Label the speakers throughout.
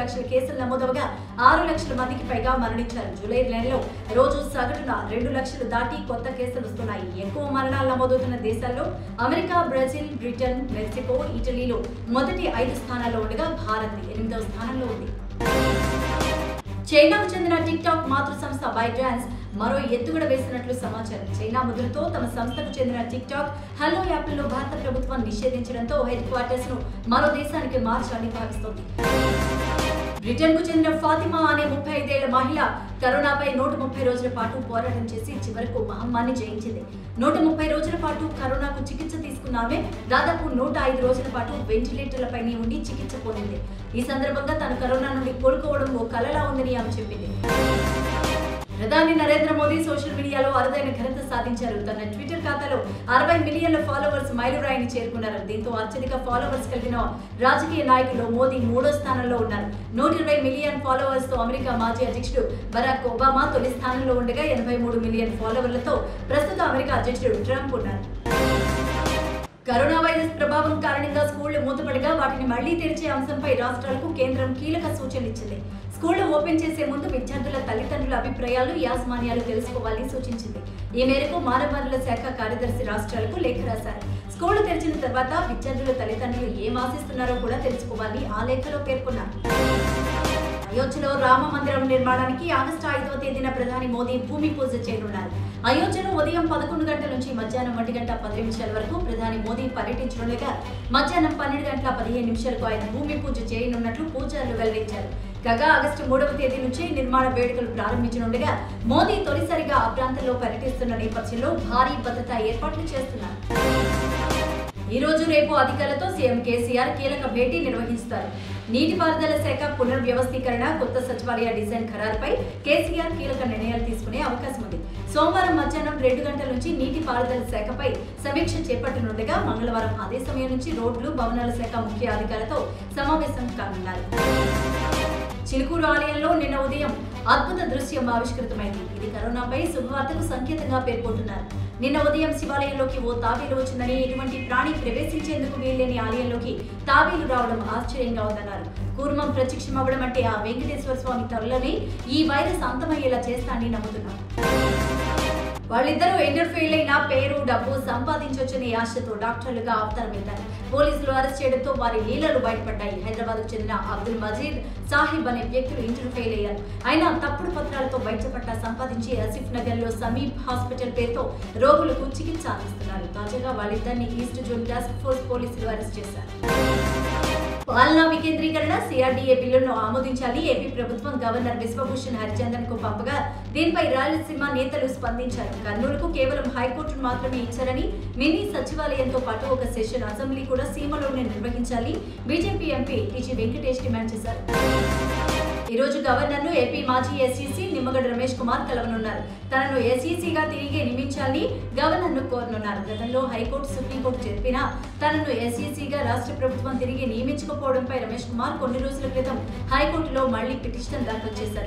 Speaker 1: లక్షల కేసులు నమోదవగా ఆరు లక్షల మందికి పైగా మరణించారు జూలై నెలలో రోజు సగటున రెండు లక్షలు దాటి కొత్త కేసులు వస్తున్నాయి ఎక్కువ మరణాలు నమోదవుతున్న దేశాల్లో అమెరికా బ్రెజిల్ బ్రిటన్ మెక్సికో ఇటలీలో మొదటి ఐదు స్థానాల్లో ఉండగా భారత్ ఎనిమిదవ స్థానంలో ఉంది చైనాకు చెందిన టిక్ టాక్ మాతృ సంస్థ బైడ్రాన్స్ మరో ఎత్తుగడ వేసినట్లు సమాచారం చైనా ముద్రతో తమ సంస్థకు చెందిన టిక్ టాక్ హలో యాప్లలో భారత ప్రభుత్వం నిషేధించడంతో హెడ్ క్వార్టర్స్ ను మరో దేశానికి మార్చాలని భావిస్తోంది బ్రిటన్ కు చెందిన ఫాతిమా అనే ముప్పై ఐదేళ్ల మహిళ కరోనాపై నూట ముప్పై రోజుల పాటు పోరాటం చేసి చివరకు మహమ్మారిని జయించింది నూట ముప్పై రోజుల పాటు కరోనాకు చికిత్స తీసుకున్న ఆమె దాదాపు నూట ఐదు రోజుల పాటు వెంటిలేటర్లపైనే ఉండి చికిత్స పొందింది ఈ సందర్భంగా తను కరోనా నుండి కోలుకోవడం ఓ కలలా ఉందని ఆమె చెప్పింది ప్రధాని నరేంద్ర మోదీ సోషల్ మీడియాలో అరుదైన ఘనత సాధించారు తన ట్విట్టర్ ఖాతాలో అరవై మిలియన్ల ఫాలోవర్స్ మైలురాయిని చేరుకున్నారు దీంతో అత్యధిక ఫాలోవర్స్ కలిగిన రాజకీయ నాయకులు మోదీ మూడో స్థానంలో ఉన్నారు నూట ఇరవై మిలియన్ ఫాలోవర్స్ తో అమెరికా మాజీ అధ్యక్షుడు బరాక్ ఒబామా తొలి స్థానంలో ఉండగా ఎనభై మూడు మిలియన్ ఫాలోవర్లతో ప్రస్తుత అమెరికా అధ్యక్షుడు ట్రంప్ ఉన్నారు కరోనా వైరస్ ప్రభావం కారణంగా స్కూళ్లు మూతపడగా వాటిని మళ్లీ తెరిచే అంశంపై రాష్ట్రాలకు కేంద్రం కీలక సూచనలు ఇచ్చింది స్కూళ్లు ఓపెన్ చేసే ముందు విద్యార్థుల తల్లిదండ్రుల అభిప్రాయాలు యాజమాన్యాలు తెలుసుకోవాలని సూచించింది ఈ మేరకు మానవ వనరుల శాఖ కార్యదర్శి రాష్ట్రాలకు లేఖ రాశారు స్కూళ్లు తెరిచిన తర్వాత విద్యార్థుల తల్లిదండ్రులు ఏం ఆశిస్తున్నారో కూడా తెలుసుకోవాలని ఆ లేఖలో పేర్కొన్నారు అయోధ్యలో రామ మందిరం నిర్మాణానికి ఆగస్టు ఐదవ తేదీన ప్రధాని మోదీ భూమి పూజ చేయనున్నారు అయోధ్యలో ఉదయం పదకొండు గంటల నుంచి మధ్యాహ్నం ఒంటి గంట పది నిమిషాల వరకు ప్రధాని మోదీ పర్యటించనుండగా మధ్యాహ్నం పన్నెండు గంటల పదిహేను నిమిషాలకు ఆయన భూమి పూజ చేయనున్నట్లు పూజారులు వెల్లడించారు కాగా ఆగస్టు మూడవ తేదీ నుంచి నిర్మాణ వేడుకలు ప్రారంభించనుండగా మోదీ తొలిసారిగా ఆ ప్రాంతంలో పర్యటిస్తున్న నేపథ్యంలో భారీ భద్రతా ఏర్పాట్లు చేస్తున్నారు ఈ రోజు రేపు అధికారులతో సీఎం కేసీఆర్ కీలక భేటీ నిర్వహిస్తారు నీటిపారుదల శాఖ పునర్వ్యవస్థీకరణ కొత్త సచివాలయ డిజైన్ ఖరారుపై కేసీఆర్ కీలక నిర్ణయాలు తీసుకునే అవకాశం ఉంది సోమవారం మధ్యాహ్నం రెండు గంటల నుంచి నీటిపారుదల శాఖపై సమీక్ష చేపట్టనుండగా మంగళవారం అదే సమయం నుంచి రోడ్లు భవనాల శాఖ ముఖ్య అధికారులతో సమావేశం కానున్నారు చిలుకూరు ఆలయంలో నిన్న ఉదయం అద్భుత దృశ్యం ఆవిష్కృతమైంది ఇది కరోనాపై శుభవార్తకు సంకేతంగా పేర్కొంటున్నారు నిన్న ఉదయం శివాలయంలోకి ఓ తాబేలు వచ్చిందని ఎటువంటి ప్రాణి ప్రవేశించేందుకు వీల్లేని ఆలయంలోకి తాబేలు రావడం ఆశ్చర్యంగా ఉందన్నారు కూర్మం ప్రత్యక్షం అవ్వడం అంటే ఆ వెంకటేశ్వర స్వామి త్వరలోనే ఈ వైరస్ అంతమయ్యేలా చేస్తానని నమ్ముతున్నారు వాళ్ళిద్దరూ ఇంటర్ ఫెయిల్ అయిన పేరు డబ్బు సంపాదించొచ్చనే ఆశతో డాక్టర్లుగా అవతారం ఎత్తారు పోలీసులు అరెస్ట్ చేయడంతో వారి లీలలు బయటపడ్డాయి హైదరాబాద్ కు చెందిన అబ్దుల్ మజీద్ సాహిబ్ అనే వ్యక్తులు ఇంటర్ ఫెయిల్ అయ్యారు అయినా తప్పుడు పత్రాలతో బయటపట్ట సంపాదించి ఆసిఫ్ నగర్ లో సమీప్ హాస్పిటల్ పేరుతో రోగులకు చికిత్స అందిస్తున్నారు తాజాగా వాళ్ళిద్దరిని ఈస్ట్ జోన్ టాస్క్ ఫోర్స్ పోలీసులు అరెస్ట్ చేశారు పాలనా వికేంద్రీకరణ సిఆర్డీఏ బిల్లును ఆమోదించాలి ఏపీ ప్రభుత్వం గవర్నర్ విశ్వభూషణ్ హరిచందన్ కు పంపగా దీనిపై రాయలసీమ నేతలు స్పందించారు కర్నూలుకు కేవలం హైకోర్టును మాత్రమే ఇచ్చారని మినీ సచివాలయంతో పాటు ఒక సెషన్ అసెంబ్లీ కూడా సీమలోనే నిర్వహించాలి BJP MP TG Venkatesh demand చేశారు ఈ రోజు గవర్నర్ ను ఏపీ మాజీ ఎస్ఈసీ నిమ్మగడ్డ రమేష్ కుమార్ కలవనున్నారు తనను ఎస్ఈసీగా తిరిగి నియమించాలని గవర్నర్ ను కోరనున్నారు గతంలో హైకోర్టు సుప్రీంకోర్టు చెప్పినా తనను ఎస్ఈసీగా రాష్ట్ర ప్రభుత్వం తిరిగి నియమించకపోవడంపై రమేష్ కుమార్ కొన్ని రోజుల క్రితం హైకోర్టులో మళ్లీ పిటిషన్ దాఖలు చేశారు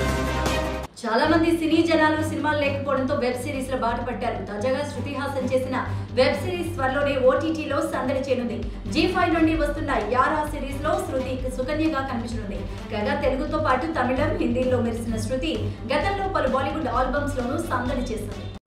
Speaker 1: చాలా మంది సినీ జనాలు సినిమాలు లేకపోవడంతో వెబ్ సిరీస్ లో బాట పట్టారు తాజాగా శృతి హాసన్ చేసిన వెబ్ సిరీస్ త్వరలోనే ఓటీటీలో సందడి చేయనుంది జీ ఫైవ్ నుండి వస్తున్న యారా సిరీస్ లో శృతి సుకన్యగా కనిపించనుంది కాగా తెలుగుతో పాటు తమిళం హిందీలో మెరిసిన శృతి గతంలో పలు బాలీవుడ్ ఆల్బమ్స్ లోనూ సందడి చేసింది